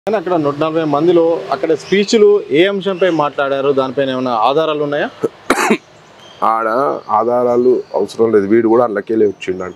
కానీ అక్కడ నూట నలభై మందిలో అక్కడ స్పీచ్లు ఏ అంశంపై మాట్లాడారు దానిపైన ఏమైనా ఆధారాలు ఉన్నాయా ఆడ ఆధారాలు అవసరం లేదు వీడు కూడా అందులోకెళ్ళి వచ్చిండంట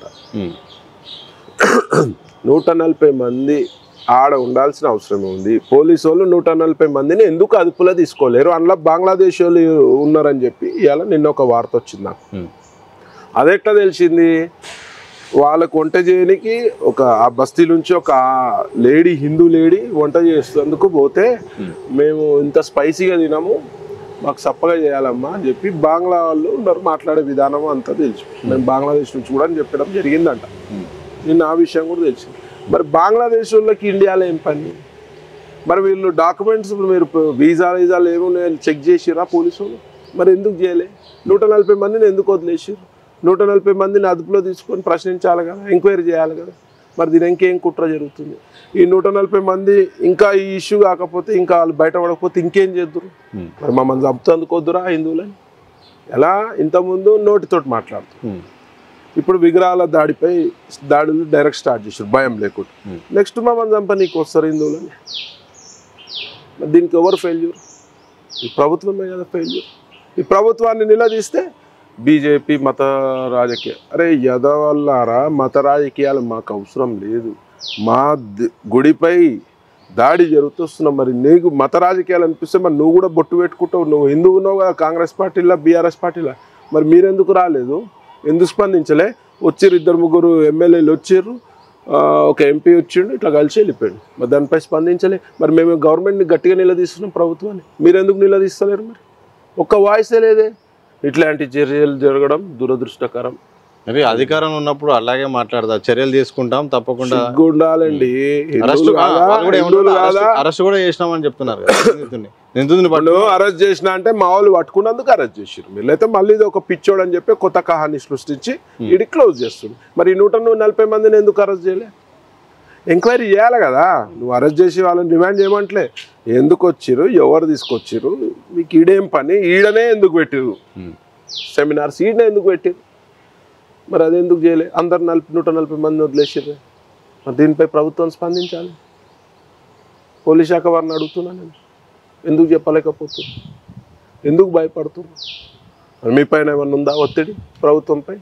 నూట నలభై మంది ఆడ ఉండాల్సిన అవసరం ఉంది పోలీసు వాళ్ళు నూట నలభై మందిని ఎందుకు అదుపులో తీసుకోలేరు అందులో బంగ్లాదేశ్ వాళ్ళు ఉన్నారని చెప్పి ఇవాళ నిన్న ఒక వార్త వచ్చింది నాకు Hmm. అది ఎట్లా తెలిసింది వాళ్ళకు వంట చేయడానికి ఒక ఆ బస్తీ నుంచి ఒక లేడీ హిందూ లేడీ వంట చేసేందుకు పోతే మేము ఇంత స్పైసీగా తినము మాకు సప్పగా చేయాలమ్మా అని చెప్పి బంగ్లా వాళ్ళు ఉన్నారు మాట్లాడే విధానం అంతా తెలుసు మేము బంగ్లాదేశ్ నుంచి కూడా అని చెప్పడం జరిగిందంట నిన్న ఆ విషయం కూడా తెలిసింది మరి బంగ్లాదేశ్ వాళ్ళకి ఇండియాలో ఏం పని మరి వీళ్ళు డాక్యుమెంట్స్ మీరు వీసా వీసాలు ఏమున్నాయని చెక్ చేసిరా పోలీసు వాళ్ళు మరి ఎందుకు చేయలే నూట నలభై మందిని ఎందుకు వదిలేసారు నూట నలభై మందిని అదుపులో తీసుకొని ప్రశ్నించాలి కదా ఎంక్వైరీ చేయాలి కదా మరి దీని ఇంకేం కుట్ర జరుగుతుంది ఈ నూట నలభై మంది ఇంకా ఈ ఇష్యూ కాకపోతే ఇంకా వాళ్ళు బయటపడకపోతే ఇంకేం చేద్దరు Hmm. మరి మమ్మల్ని చంపుతందుకు వద్దురా హిందువులని ఎలా ఇంతకుముందు నోటితోటి మాట్లాడుతారు ఇప్పుడు విగ్రహాల దాడిపై దాడులు డైరెక్ట్ స్టార్ట్ చేశారు భయం లేకుండా Hmm. నెక్స్ట్ మమ్మల్ని చంపనీకి వస్తారు హిందువులని మరి దీనికి ఎవరు ఫెయిల్యూర్ ఈ ప్రభుత్వమే కదా ఫెయిల్యూర్ ఈ ప్రభుత్వాన్ని నిలదీస్తే బీజేపీ మత రాజకీయ అరే యదవల్లారా మత రాజకీయాలు మాకు అవసరం లేదు మా ది- గుడిపై దాడి జరుగుతున్నా మరి నీకు మత రాజకీయాలు అనిపిస్తే మరి నువ్వు కూడా బొట్టు పెట్టుకుంటావు నువ్వు హిందువు ఉన్నావు కదా కాంగ్రెస్ పార్టీలో బీఆర్ఎస్ పార్టీలో మరి మీరెందుకు రాలేదు ఎందుకు స్పందించలే వచ్చిర్రు ఇద్దరు ముగ్గురు ఎమ్మెల్యేలు వచ్చిర్రు ఆ, ఒక ఎంపీ వచ్చిండు ఇట్లా కలిసి వెళ్ళిపోయాడు మరి దానిపై స్పందించలే మరి మేము గవర్నమెంట్ని గట్టిగా నిలదీస్తున్నాం ప్రభుత్వాన్ని మీరు ఎందుకు నిలదీస్తలేరు మరి ఒక్క వాయిసే లేదే ఇట్లాంటి చర్యలు జరగడం దురదృష్టకరం మరి అధికారం ఉన్నప్పుడు అలాగే మాట్లాడదా చర్యలు తీసుకుంటాం తప్పకుండా సిగ్గు ఉండాలండి అరెస్ట్ హిందువులు కాదా? హిందువులు కాదా అరెస్ట్ కూడా చేసినామని చెప్తున్నారు కదా నిందితుడిని. నిందితుడిని పట్టు వాళ్ళు అరెస్ట్ చేసిన అంటే మా వాళ్ళు పట్టుకున్నందుకు అరెస్ట్ చేసారు మీరు అయితే మళ్ళీ ఇది ఒక పిచ్చోడు అని చెప్పి కొత్త కహాన్ని సృష్టించి ఇది క్లోజ్ చేస్తుంది మరి ఈ నూట నువ్వు నలభై మందిని ఎందుకు అరెస్ట్ చేయలే ఎంక్వైరీ చేయాలి కదా నువ్వు అరెస్ట్ చేసి వాళ్ళని డిమాండ్ చేయమంటలే ఎందుకు వచ్చిర్రు ఎవరు తీసుకొచ్చిర్రు మీకు ఈడేం పని ఈడనే ఎందుకు పెట్టిరు ఉమ్. సెమినార్స్ ఈడనే ఎందుకు పెట్టిరు మరి అది ఎందుకు చేయలే అందరు నలభై నూట నలభై మంది వదిలేసారు మరి దీనిపై ప్రభుత్వం స్పందించాలి పోలీస్ శాఖ వారిని అడుగుతున్నాను నేను ఎందుకు చెప్పలేకపోతున్నారు ఎందుకు భయపడుతున్నారు మరి మీ పైన ఏమన్నా ఉందా ఒత్తిడి ప్రభుత్వంపై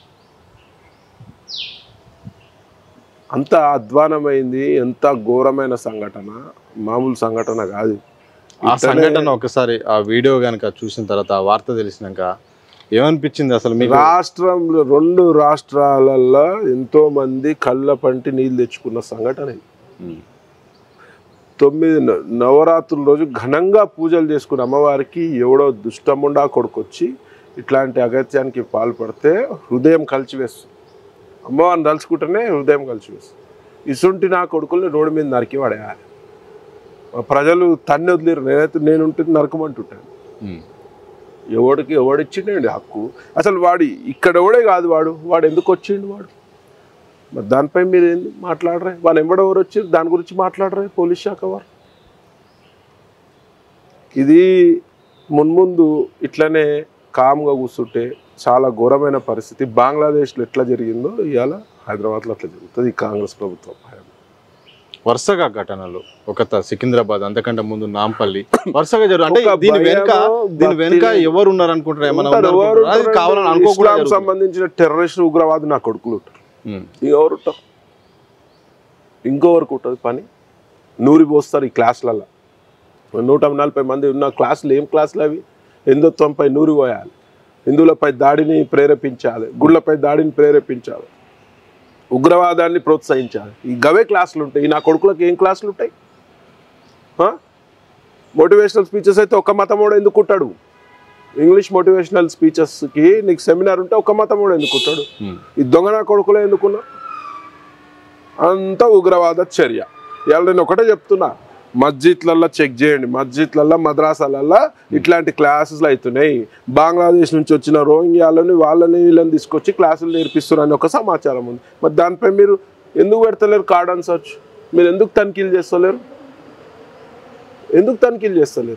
అంత అధ్వానమైంది ఎంత ఘోరమైన సంఘటన మామూలు సంఘటన కాదు ఆ సంఘటన ఒకసారి ఆ వీడియో కనుక చూసిన తర్వాత ఆ వార్త తెలిసినాక ఏమనిపించింది అసలు మీకు రాష్ట్రంలో రెండు రాష్ట్రాలలో ఎంతో మంది కళ్ళ పంటి నీళ్ళు తెచ్చుకున్న సంఘటన ఇది ఉమ్. తొమ్మిది న- నవరాత్రుల రోజు ఘనంగా పూజలు చేసుకున్న అమ్మవారికి ఎవడో దుష్టముండా కొడుకొచ్చి ఇట్లాంటి అగత్యానికి పాల్పడితే హృదయం కలిచివేస్తుంది అమ్మవారిని తలుచుకుంటేనే హృదయం కలిచివేస్తుంది ఇసుంటి నా కొడుకుల్ని రోడ్డు మీద నరికి పడేయాలి మా ప్రజలు తన్ని వదిలేరు నేనైతే నేను ఉంటుంది నరకమంటుంటాను ఉమ్. ఎవడికి ఎవడిచ్చిండండి హక్కు అసలు వాడు ఇక్కడ ఎవడే కాదు వాడు వాడు ఎందుకు వచ్చిండు వాడు మరి దానిపై మీరు ఏంది మాట్లాడరే వాళ్ళు ఎవడెవరు వచ్చారు దాని గురించి మాట్లాడరే పోలీస్ శాఖ వారు ఇది మున్ముందు ఇట్లనే కామ్గా కూర్చుంటే చాలా ఘోరమైన పరిస్థితి బంగ్లాదేశ్లో ఎట్లా జరిగిందో ఇవాళ హైదరాబాద్లో అట్లా జరుగుతుంది ఈ కాంగ్రెస్ ప్రభుత్వం వరుసగా ఘటనలు ఒక త- సికింద్రాబాద్ అంతకంటే ముందు నాంపల్లి వరుసగా జరుగు అంటే ఒక దీని వెనుక భయము, దీని వెనుక భక్తిని- ఎవరు ఉన్నారు అనుకుంటారు ఏమన్నా ఉంటారు, ఉన్నారు ఎవరు అనుకుంటారా? అది ఉంటారండి? కావాలని అనుకోకుండా ఇస్లాం జరుగుతుంది. సంబంధించిన టెర్రరిస్ట్ ఉగ్రవాది నా కొడుకులు ఉంటారు ఉమ్. ఎవరు ఉంటారు ఇంకోవరకు ఉంటుంది పని నూరి పోస్తారు ఈ క్లాసులలో నూట నలభై మంది ఉన్న క్లాసులు ఏం క్లాసులు అవి హిందుత్వంపై నూరి పోయాలి హిందువులపై దాడిని ప్రేరేపించాలి గుళ్ళపై దాడిని ప్రేరేపించాలి ఉగ్రవాదాన్ని ప్రోత్సహించాలి ఈ గవే క్లాసులు ఉంటాయి ఈ నా కొడుకులకు ఏం క్లాసులు ఉంటాయి మోటివేషనల్ స్పీచెస్ అయితే ఒక మతమోడు ఎందుకు ఉంటాడు ఇంగ్లీష్ మోటివేషనల్ స్పీచెస్కి నీకు సెమినార్ ఉంటే ఒక మతమోడు ఎందుకు ఉంటాడు ఉమ్. ఈ దొంగ నా కొడుకులే ఎందుకున్నా అంత ఉగ్రవాద చర్య ఇవాళ నేను ఒకటే చెప్తున్నా మస్జిద్లల్లో చెక్ చేయండి మస్జిద్లల్లో మద్రాసాలల్లో ఇట్లాంటి క్లాసెస్లు అవుతున్నాయి బంగ్లాదేశ్ నుంచి వచ్చిన రోహింగ్యాలని వాళ్ళని వీళ్ళని తీసుకొచ్చి క్లాసులు నేర్పిస్తున్నారని ఒక సమాచారం ఉంది మరి దానిపై మీరు ఎందుకు పెడతలేరు కార్డన్ సర్చ్ మీరు ఎందుకు తనిఖీలు చేస్తలేరు ఎందుకు తనిఖీలు చేస్తలేరు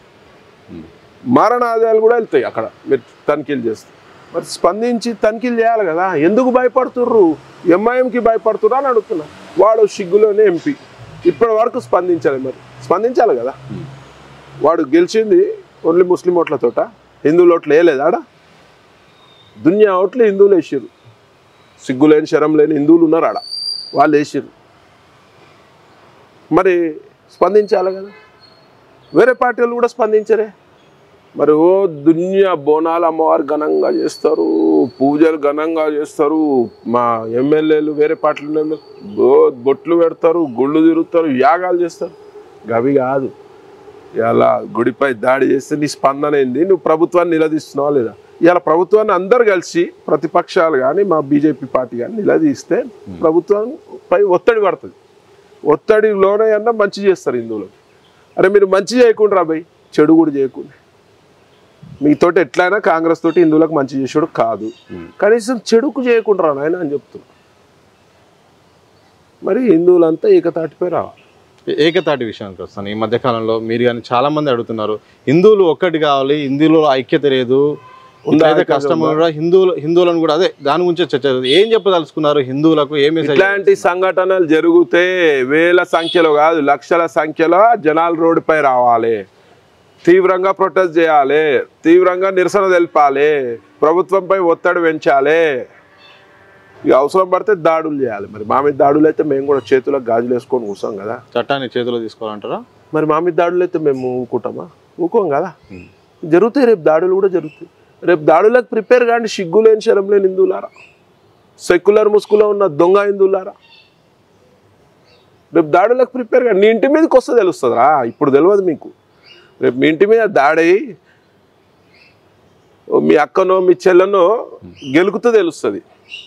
మరణాదాలు కూడా వెళ్తాయి అక్కడ మీరు తనిఖీలు చేస్తే మరి స్పందించి తనిఖీలు చేయాలి కదా ఎందుకు భయపడుతుర్రు ఎంఐఎంకి భయపడుతుర్రు అని అడుగుతున్నా వాడు సిగ్గులోనే ఎంపీ ఇప్పటి వరకు స్పందించాలి మరి స్పందించాలి కదా వాడు గెలిచింది ఓన్లీ ముస్లిం ఓట్లతోట హిందువుల ఓట్లు వేయలేదు ఆడ దునియా ఓట్లు హిందువులు వేసారు సిగ్గు లేని శరం లేని హిందువులు ఉన్నారు ఆడ వాళ్ళు వేసారు మరి స్పందించాలి కదా వేరే పార్టీలు కూడా స్పందించరే మరి ఓ దునియా బోనాలు అమ్మవారు ఘనంగా చేస్తారు పూజలు ఘనంగా చేస్తారు మా ఎమ్మెల్యేలు వేరే పార్టీలు ఉన్న ఓ బొట్లు పెడతారు గుళ్ళు తిరుగుతారు యాగాలు చేస్తారు గవి కాదు ఇలా గుడిపై దాడి చేస్తే నీ స్పందన ఏంది నువ్వు ప్రభుత్వాన్ని నిలదీస్తున్నావా లేదా ఇలా ప్రభుత్వాన్ని అందరు కలిసి ప్రతిపక్షాలు కానీ మా బీజేపీ పార్టీ కానీ నిలదీస్తే ప్రభుత్వం పై ఒత్తిడి పడుతుంది ఒత్తిడిలోనే అన్నా మంచి చేస్తారు హిందువులు అరే మీరు మంచి చేయకుండా భయ్ చెడు కూడా చేయకుండా మీతోటి ఎట్లయినా కాంగ్రెస్ తోటి హిందువులకు మంచి చేసాడు కాదు కనీసం చెడుకు చేయకుండా నాయన అని చెప్తున్నా మరి హిందువులంతా ఏకతాటిపై రావాలి ఏ- ఏకతాటి విషయానికి వస్తాను ఈ మధ్య కాలంలో మీరు కానీ చాలా మంది అడుగుతున్నారు హిందువులు ఒక్కటి కావాలి హిందువులలో ఐక్యత లేదు ఇట్లయితే ఐక్యత కష్టం కూడా హిందువులు హిందువులను కూడా అదే దాని గురించే చర్చ జరుగుతుంది. ఏం చెప్పదలుచుకున్నారు హిందువులకు ఏ మెసేజ్ ఇట్లాంటి సంఘటనలు జరిగితే వేల సంఖ్యలో కాదు లక్షల సంఖ్యలో జనాలు రోడ్డుపై రావాలి తీవ్రంగా ప్రొటెస్ట్ చేయాలి తీవ్రంగా నిరసన తెలపాలి ప్రభుత్వంపై ఒత్తిడి పెంచాలి ఇక అవసరం పడితే దాడులు చేయాలి మరి మా మీద దాడులు అయితే మేము కూడా చేతులకు గాజులు వేసుకొని కూర్చోం కదా చట్టాన్ని చేతిలో తీసుకోవాలంటారా మరి మా మీద దాడులు అయితే మేము ఊకుంటామా ఊకోం కదా జరుగుతాయి రేపు దాడులు కూడా జరుగుతాయి రేపు దాడులకు ప్రిపేర్ కాండి సిగ్గు లేని శరం లేని హిందువులారా సెక్యులర్ ముసుగులో ఉన్న దొంగ హిందువులారా రేపు దాడులకు ప్రిపేర్ కాండి నీ ఇంటి మీదకి వస్తే తెలుస్తుందిరా ఇప్పుడు తెలియదు మీకు రేపు మీ ఇంటి మీద దాడి ఓ మీ అక్కనో మీ చెల్లెనో గెలుకుతూ తెలుస్తుంది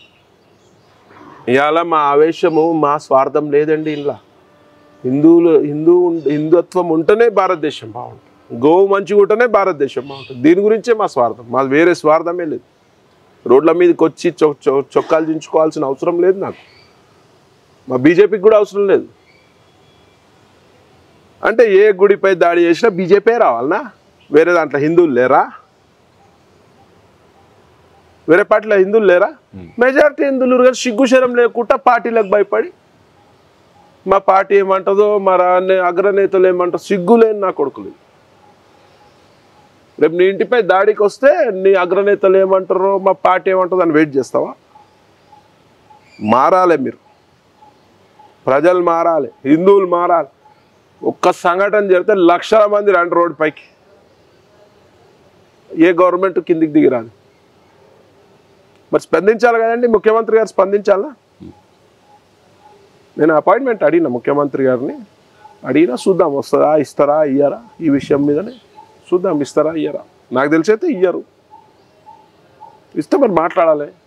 ఇవాళ మా ఆవేశము మా స్వార్థం లేదండి ఇంట్లో హిందువులు హిందూ ఉం- హిందుత్వం ఉంటేనే భారతదేశం బాగుంటుంది గోవు మంచిగా ఉంటేనే భారతదేశం బాగుంటుంది దీని గురించే మా స్వార్థం మాది వేరే స్వార్థమే లేదు రోడ్ల మీదకి వచ్చి చొ- చొ- చొక్కాలు దించుకోవాల్సిన అవసరం లేదు నాకు మా బీజేపీకి కూడా అవసరం లేదు అంటే ఏ గుడిపై దాడి చేసినా బీజేపీ రావాలనా వేరే దాంట్లో హిందువులు లేరా వేరే పార్టీలో హిందువులు లేరా మెజారిటీ హిందువులు కానీ సిగ్గుశరం లేకుండా పార్టీలకు భయపడి మా పార్టీ ఏమంటుందో మా రా- అగ్రనేతలు ఏమంటారు సిగ్గు లేని నా కొడుకులు రేపు నీ ఇంటిపై దాడికి వస్తే నీ అగ్రనేతలు ఏమంటారో మా పార్టీ ఏమంటుందో అని వెయిట్ చేస్తావా మారాలి మీరు ప్రజలు మారాలి హిందువులు మారాలి ఒక్క సంఘటన జరిగితే లక్షల మంది రండి రోడ్డు పైకి ఏ గవర్నమెంట్ కిందికి దిగిరాదు మరి స్పందించాలి కదండి ముఖ్యమంత్రి గారు స్పందించాలా నేను అపాయింట్మెంట్ అడిగిన ముఖ్యమంత్రి గారిని అడిగినా చూద్దాం వస్తుందా ఇస్తారా ఇయ్యరా ఈ విషయం మీదనే చూద్దాం ఇస్తారా ఇయ్యరా నాకు తెలిసి అయితే ఇయ్యరు ఇస్తే మరి మాట్లాడాలి